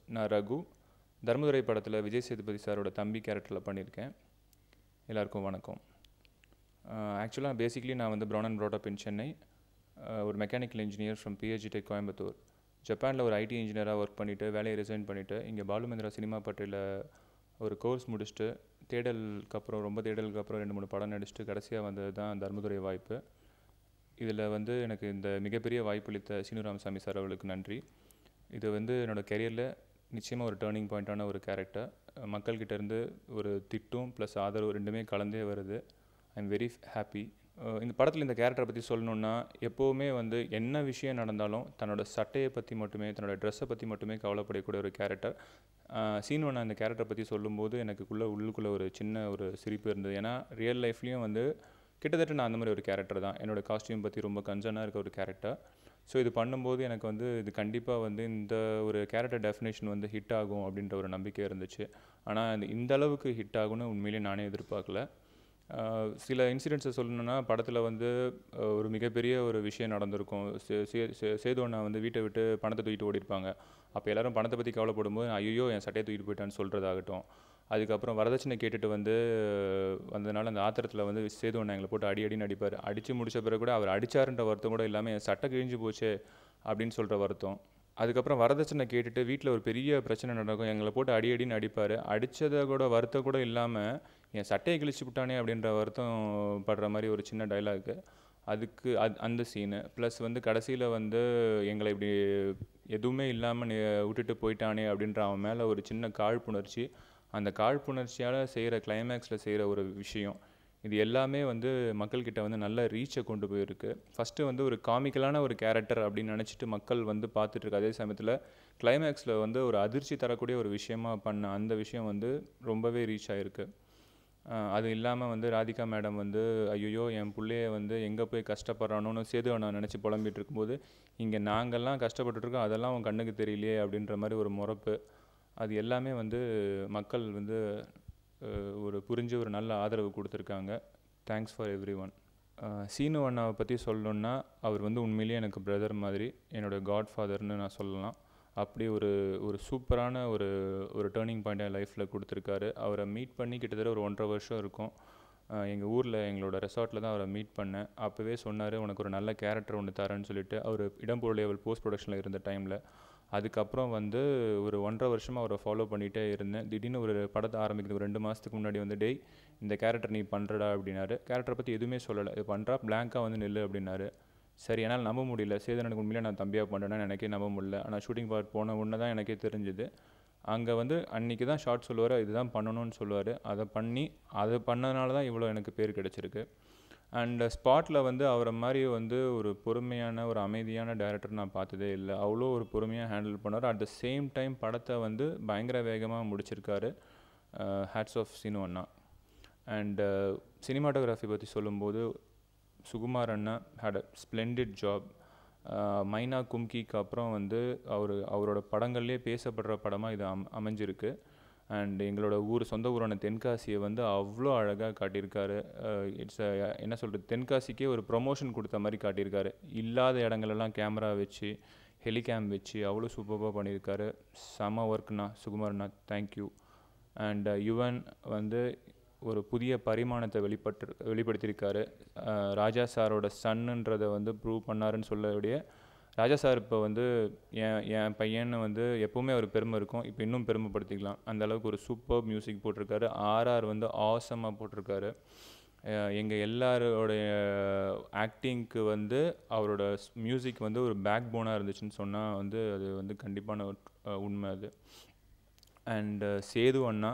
நான் ரகு தர்மதுரை படத்தில் விஜய் சேதுபதி சாரோட தம்பி கேரக்டரில் பண்ணியிருக்கேன் எல்லாருக்கும் வணக்கம் ஆக்சுவலாக பேசிக்லி நான் வந்து born and brought in Chennai Uh, ஒரு mechanical engineer from PSG tech Coimbatore ஜப்பானில் ஒரு ஐடி இன்ஜினியராக ஒர்க் பண்ணிவிட்டு வேலையை ரிசைன் பண்ணிவிட்டு இங்கே பாலுமந்திரா சினிமா பட்டியில் ஒரு கோர்ஸ் முடிச்சுட்டு தேடலுக்கு அப்புறம் ரொம்ப தேடலுக்கு அப்புறம் ரெண்டு மூணு படம் நடிச்சுட்டு கடைசியாக வந்தது தான் தர்மதுரை வாய்ப்பு இதில் வந்து எனக்கு இந்த மிகப்பெரிய வாய்ப்பளித்த சீனு ராமசாமி சார் அவர்களுக்கு நன்றி இது வந்து என்னோடய கெரியரில் நிச்சயமாக ஒரு டேர்னிங் பாயிண்ட்டான ஒரு கேரக்டர் மக்கள்கிட்ட இருந்து ஒரு திட்டும் ப்ளஸ் ஆதரவு ரெண்டுமே கலந்தே வருது ஐ எம் வெரி ஹாப்பி இந்த படத்தில் இந்த கேரக்டரை பற்றி சொல்லணுன்னா எப்போவுமே வந்து என்ன விஷயம் நடந்தாலும் தன்னோட சட்டையை பற்றி மட்டுமே தன்னோட ட்ரெஸ்ஸை பற்றி மட்டுமே கவலைப்படக்கூடிய ஒரு கேரக்டர் சீனு நான் இந்த கேரக்டரை பற்றி சொல்லும்போது எனக்குள்ளே உள்ளுக்குள்ளே ஒரு சின்ன ஒரு சிரிப்பு இருந்தது ஏன்னா ரியல் லைஃப்லேயும் வந்து கிட்டத்தட்ட நான் அந்த மாதிரி ஒரு கேரக்டர் தான் என்னோடய காஸ்டியூம் பற்றி ரொம்ப கன்சர்னாக இருக்க ஒரு கேரக்டர் ஸோ இது பண்ணும்போது எனக்கு வந்து இது கண்டிப்பாக வந்து இந்த ஒரு கேரக்டர் டெஃபினேஷன் வந்து ஹிட் ஆகும் அப்படின்ற ஒரு நம்பிக்கை இருந்துச்சு ஆனால் இந்த அளவுக்கு ஹிட் ஆகும்னு உண்மையிலேயே நானே எதிர்பார்க்கல சில இன்சிடென்ட்ஸை சொல்லணுன்னா படத்தில் வந்து ஒரு மிகப்பெரிய ஒரு விஷயம் நடந்திருக்கும் சேது அண்ணா வந்து வீட்டை விட்டு பணத்தை தூக்கிட்டு ஓடிருப்பாங்க அப்போ எல்லோரும் பணத்தை பற்றி கவலைப்படும் போது ஐயோ என் சட்டையை தூக்கிட்டு போயிட்டான்னு சொல்கிறதாகட்டும் அதுக்கப்புறம் வரதட்சணை கேட்டுட்டு வந்து வந்ததுனால அந்த ஆத்திரத்தில் வந்து சேது அண்ணா எங்களை போட்டு அடி அடின்னு அடிப்பார் அடித்து முடித்த பிறகு கூட அவர் அடித்தாருன்ற வருத்தம் கூட இல்லாமல் என் சட்டை கிழிஞ்சு போச்சு அப்படின்னு சொல்கிற வருத்தம் அதுக்கப்புறம் வரதட்சணை கேட்டுட்டு வீட்டில் ஒரு பெரிய பிரச்சனை நடக்கும் எங்களை போட்டு அடி அடின்னு அடிப்பார் அடித்ததை கூட வருத்தம் கூட இல்லாமல் என் சட்டையை கிழிச்சு விட்டானே அப்படின்ற வருத்தம் படுற மாதிரி ஒரு சின்ன டைலாக்கு அதுக்கு அது அந்த சீனு ப்ளஸ் வந்து கடைசியில் வந்து எங்களை இப்படி எதுவுமே இல்லாமல் விட்டுட்டு போயிட்டானே அப்படின்ற அவன் மேலே ஒரு சின்ன காழ்ப்புணர்ச்சி அந்த காழ்ப்புணர்ச்சியால் செய்கிற கிளைமேக்ஸில் செய்கிற ஒரு விஷயம் இது எல்லாமே வந்து மக்கள்கிட்ட வந்து நல்ல ரீச்சை கொண்டு போயிருக்கு ஃபஸ்ட்டு வந்து ஒரு காமிக்கலான ஒரு கேரக்டர் அப்படின்னு நினச்சிட்டு மக்கள் வந்து பார்த்துட்ருக்கு அதே சமயத்தில் கிளைமேக்ஸில் வந்து ஒரு அதிர்ச்சி தரக்கூடிய ஒரு விஷயமா பண்ண அந்த விஷயம் வந்து ரொம்பவே ரீச் ஆகிருக்கு அது இல்லாமல் வந்து ராதிகா மேடம் வந்து ஐயோ என் பிள்ளைய வந்து எங்கே போய் கஷ்டப்படுறானோன்னு சேது நான் நினச்சி புலம்பிகிட்டு இருக்கும்போது இங்கே நாங்கள்லாம் கஷ்டப்பட்டுருக்கோம் அதெல்லாம் உன் கண்ணுக்கு தெரியலையே அப்படின்ற மாதிரி ஒரு முறப்பு அது எல்லாமே வந்து மக்கள் வந்து ஒரு புரிஞ்சு ஒரு நல்ல ஆதரவு கொடுத்துருக்காங்க thanks for everyone Seenu அண்ணாவை பற்றி சொல்லணுன்னா அவர் வந்து உண்மையிலேயே எனக்கு பிரதர் மாதிரி என்னோடய காட் ஃபாதர்னு நான் சொல்லலாம் அப்படி ஒரு ஒரு சூப்பரான ஒரு ஒரு டேர்னிங் பாயிண்ட் என் லைஃப்பில் கொடுத்துருக்காரு அவரை மீட் பண்ணி கிட்டத்தட்ட ஒரு ஒன்றரை வருஷம் இருக்கும் எங்கள் ஊரில் எங்களோட ரெசார்ட்டில் தான் அவரை மீட் பண்ணேன் அப்போவே சொன்னார் உனக்கு ஒரு நல்ல கேரக்டர் ஒன்று தரேன்னு சொல்லிட்டு அவர் இடம்பொருள் லெவல் போஸ்ட் ப்ரொடக்ஷனில் இருந்த டைமில் அதுக்கப்புறம் வந்து ஒரு ஒன்றரை வருஷமாக அவரை ஃபாலோ பண்ணிகிட்டே இருந்தேன் திடீர்னு ஒரு படத்தை ஆரம்பிக்கிறது ஒரு ரெண்டு மாதத்துக்கு முன்னாடி வந்து டேய் இந்த கேரக்டர் நீ பண்ணுறடா அப்படின்னாரு கேரக்டரை பற்றி எதுவுமே சொல்லலை இது பண்ணுறா பிளாங்காக வந்து நெல் அப்படின்னாரு சரி என்னால் நம்ப முடியல சேதனுக்கு உண்மையிலே நான் தம்பியாக பண்ணுறேன்னு எனக்கே நம்ப முடியல ஆனால் ஷூட்டிங் பார்ட் போன உடனே தான் எனக்கே தெரிஞ்சுது அங்கே வந்து அன்றைக்கி தான் ஷார்ட் சொல்லுவார் இதுதான் பண்ணணும்னு சொல்லுவார் அதை பண்ணி அதை பண்ணதுனால தான் இவ்வளோ எனக்கு பேர் கிடச்சிருக்கு அண்ட் ஸ்பாட்டில் வந்து அவரை மாதிரி வந்து ஒரு பொறுமையான ஒரு அமைதியான டேரக்டர் நான் பார்த்ததே இல்லை அவ்வளோ ஒரு பொறுமையாக ஹேண்டில் பண்ணார் அட் த சேம் டைம் படத்தை வந்து பயங்கர வேகமாக முடிச்சிருக்காரு hats off Seenu anna and cinematography பற்றி சொல்லும்போது Sukumar anna had a splendid job Mynaa கும்கிக்கு அப்புறம் வந்து அவர் அவரோட படங்கள்லேயே பேசப்படுற படமாக இது அம் அமைஞ்சிருக்கு அண்ட் எங்களோட ஊர் சொந்த ஊரான தென்காசியை வந்து அவ்வளோ அழகாக காட்டியிருக்காரு இட்ஸ் என்ன சொல்கிறது தென்காசிக்கே ஒரு ப்ரொமோஷன் கொடுத்த மாதிரி காட்டியிருக்காரு இல்லாத இடங்களெல்லாம் கேமரா வச்சு ஹெலிகேம் வச்சு அவ்வளோ சூப்பராக பண்ணியிருக்காரு செம ஒர்க்ண்ணா சுகுமார்ண்ணா தேங்க்யூ அண்ட் யுவன் வந்து ஒரு புதிய பரிமாணத்தை வெளிப்பட்டு வெளிப்படுத்தியிருக்காரு ராஜா சாரோட சன்னுன்றதை வந்து ப்ரூவ் பண்ணாருன்னு சொல்லக்கூடிய ராஜா சார் இப்போ வந்து என் என் பையனை வந்து எப்போவுமே ஒரு பெருமை இருக்கும் இப்போ இன்னும் பெருமைப்படுத்திக்கலாம் அந்த அளவுக்கு ஒரு சூப்பர் மியூசிக் போட்டிருக்காரு ஆர்ஆர் வந்து ஆசமாக போட்டிருக்காரு எங்கள் எல்லாரோடைய ஆக்டிங்க்கு வந்து அவரோட மியூசிக் வந்து ஒரு பேக் போனாக இருந்துச்சுன்னு சொன்னால் வந்து அது வந்து கண்டிப்பான உண்மை அது and Sethu anna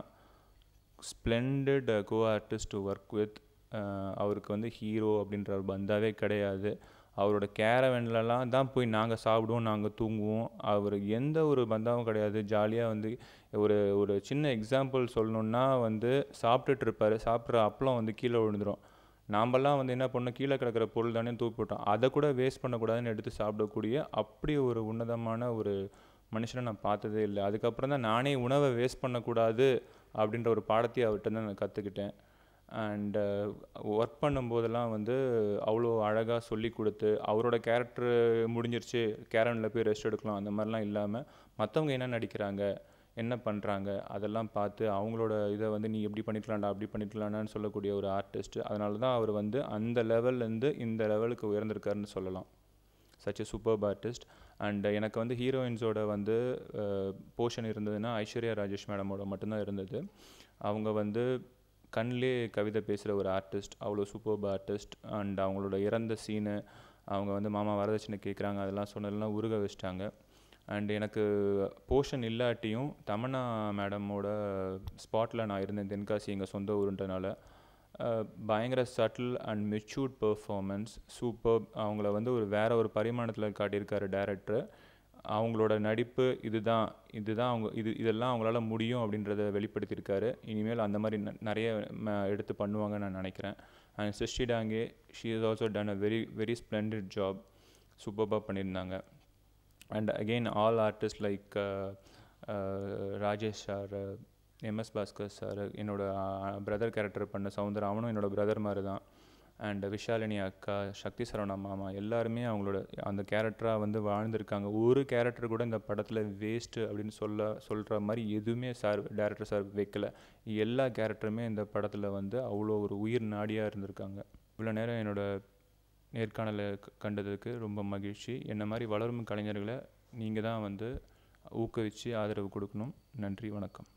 splendid co artist to work with அவருக்கு வந்து ஹீரோ அப்படின்ற ஒரு பந்தாவே கிடையாது அவரோட கேரவன்லலாம் தான் போய் நாங்கள் சாப்பிடுவோம் நாங்கள் தூங்குவோம் அவர் எந்த ஒரு பந்தாவும் கிடையாது ஜாலியாக வந்து ஒரு ஒரு சின்ன எக்ஸாம்பிள் சொல்லணுன்னா வந்து சாப்பிட்டுட்டு இருப்பார் சாப்பிட்ற அப்பளம் வந்து கீழே விழுந்துடும் நாம்பெல்லாம் வந்து என்ன பண்ணோம் கீழே கிடக்கிற பொருள் தானே தூக்கி போட்டோம் அதை கூட வேஸ்ட் பண்ணக்கூடாதுன்னு எடுத்து சாப்பிடக்கூடிய அப்படி ஒரு உன்னதமான ஒரு மனுஷனை நான் பார்த்ததே இல்லை அதுக்கப்புறம் தான் நானே உணவை வேஸ்ட் பண்ணக்கூடாது அப்படின்ற ஒரு பாடத்தையும் அவர்கிட்ட தான் நான் கற்றுக்கிட்டேன் அண்டு ஒர்க் பண்ணும்போதெல்லாம் வந்து அவ்வளோ அழகாக சொல்லி கொடுத்து அவரோட கேரக்டர் முடிஞ்சிருச்சு கேரனில் போய் ரெஸ்ட் எடுக்கலாம் அந்த மாதிரிலாம் இல்லாமல் மற்றவங்க என்ன நடிக்கிறாங்க என்ன பண்ணுறாங்க அதெல்லாம் பார்த்து அவங்களோட இதை வந்து நீ எப்படி பண்ணிக்கலாம்டா அப்படி பண்ணிக்கலாம்னு சொல்லக்கூடிய ஒரு ஆர்டிஸ்ட் அதனால தான் அவர் வந்து அந்த லெவல்லேருந்து இந்த லெவலுக்கு உயர்ந்திருக்காருன்னு சொல்லலாம் such a superb artist and எனக்கு வந்து ஹீரோயின்ஸோட வந்து போர்ஷன் இருந்ததுன்னா ஐஸ்வர்யா ராஜேஷ் மேடமோட மட்டும்தான் இருந்தது அவங்க வந்து கண்ணிலே கவிதை பேசுகிற ஒரு ஆர்டிஸ்ட் அவ்வளோ சூப்பர்ப் ஆர்டிஸ்ட் அண்ட் அவங்களோட இறந்த சீனு அவங்க வந்து மாமா வரதட்சணை கேட்குறாங்க அதெல்லாம் சொன்னதெல்லாம் உருக வச்சிட்டாங்க அண்ட் எனக்கு போர்ஷன் இல்லாட்டியும் தமன்னா மேடமோட ஸ்பாட்டில் நான் இருந்தேன் தென்காசி எங்கள் சொந்த ஊருன்றனால அஹ், பயங்கர subtle and matured performance super அவங்கள வந்து ஒரு வேற ஒரு பரிமாணத்தில் காட்டியிருக்காரு டேரக்டர் அவங்களோட நடிப்பு இதுதான் இதுதான் அவங்க இது இதெல்லாம் அவங்களால முடியும் அப்படின்றத வெளிப்படுத்தியிருக்காரு இனிமேல் அந்த மாதிரி ந- நிறைய ம- எடுத்து பண்ணுவாங்கன்னு நான் நினைக்கிறேன் and Srushti Dange she is also done a very very splendid job சூப்பராக பண்ணியிருந்தாங்க and again all artist like Rajesh sir M S Bhaskar sir என்னோட பிரதர் கேரக்டர் பண்ண சவுந்தர் அவனும் என்னோட பிரதர் மாதிரி தான் அண்ட் விஷாலினி அக்கா சக்தி சரவணா மாமா எல்லாருமே அவங்களோட அந்த கேரக்டராக வந்து வாழ்ந்திருக்காங்க ஒரு கேரக்டர் கூட இந்த படத்தில் வேஸ்ட்டு அப்படின்னு சொல்ல சொல்கிற மாதிரி எதுவுமே சார் டேரக்டர் சார் வைக்கல எல்லா கேரக்டருமே இந்த படத்தில் வந்து அவ்வளோ ஒரு உயிர் நாடியாக இருந்திருக்காங்க இவ்வளோ நேரம் என்னோட நேர்காணலை க- கண்டதுக்கு ரொம்ப மகிழ்ச்சி என்ன மாதிரி வளரும் கலைஞர்களை நீங்கள் தான் வந்து ஊக்குவித்து ஆதரவு கொடுக்கணும் நன்றி வணக்கம்